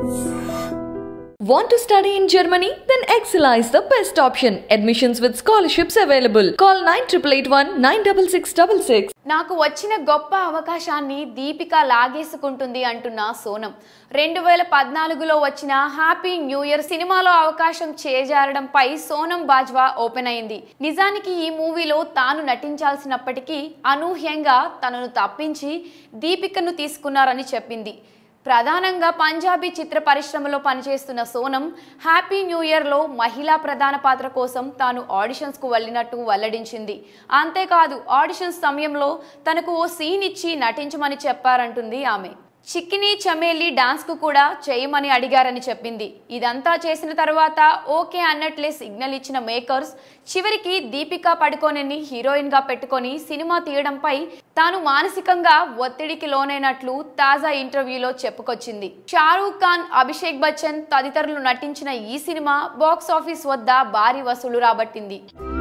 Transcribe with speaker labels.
Speaker 1: Want to study in Germany? Then Excella is the best option. Admissions with scholarships available. Call 9881 96666.
Speaker 2: నాకు వచ్చిన గొప్ప అవకాశాన్ని దీపిక లాగేసుకుంటుంది అంటున్న సోనం రెండు వేల పద్నాలుగులో వచ్చిన హ్యాపీ న్యూ ఇయర్ సినిమాలో అవకాశం చేజారడంపై సోనం బాజ్వా ఓపెన్ అయింది నిజానికి ఈ మూవీలో తాను నటించాల్సినప్పటికీ అనూహ్యంగా తనను తప్పించి దీపికను తీసుకున్నారని చెప్పింది ప్రధానంగా పంజాబీ చిత్ర పరిశ్రమలో పనిచేస్తున్న సోనం హ్యాపీ న్యూ ఇయర్లో మహిళా ప్రధాన పాత్ర కోసం తాను ఆడిషన్స్కు వెళ్ళినట్టు వెల్లడించింది అంతేకాదు ఆడిషన్స్ సమయంలో తనకు ఓ సీన్ ఇచ్చి నటించమని చెప్పారంటుంది ఆమె చిక్కిని చమేలి డాన్స్కు కూడా చేయమని అడిగారని చెప్పింది ఇదంతా చేసిన తర్వాత ఓకే అన్నట్లే సిగ్నల్ ఇచ్చిన మేకర్స్ చివరికి దీపికా పడుకోనని హీరోయిన్గా పెట్టుకొని సినిమా తీయడంపై తాను మానసికంగా ఒత్తిడికి లోనైనట్లు తాజా ఇంటర్వ్యూలో చెప్పుకొచ్చింది షారూక్ ఖాన్ అభిషేక్ బచ్చన్ తదితరులు నటించిన ఈ సినిమా బాక్స్ ఆఫీస్ వద్ద భారీ వసూలు రాబట్టింది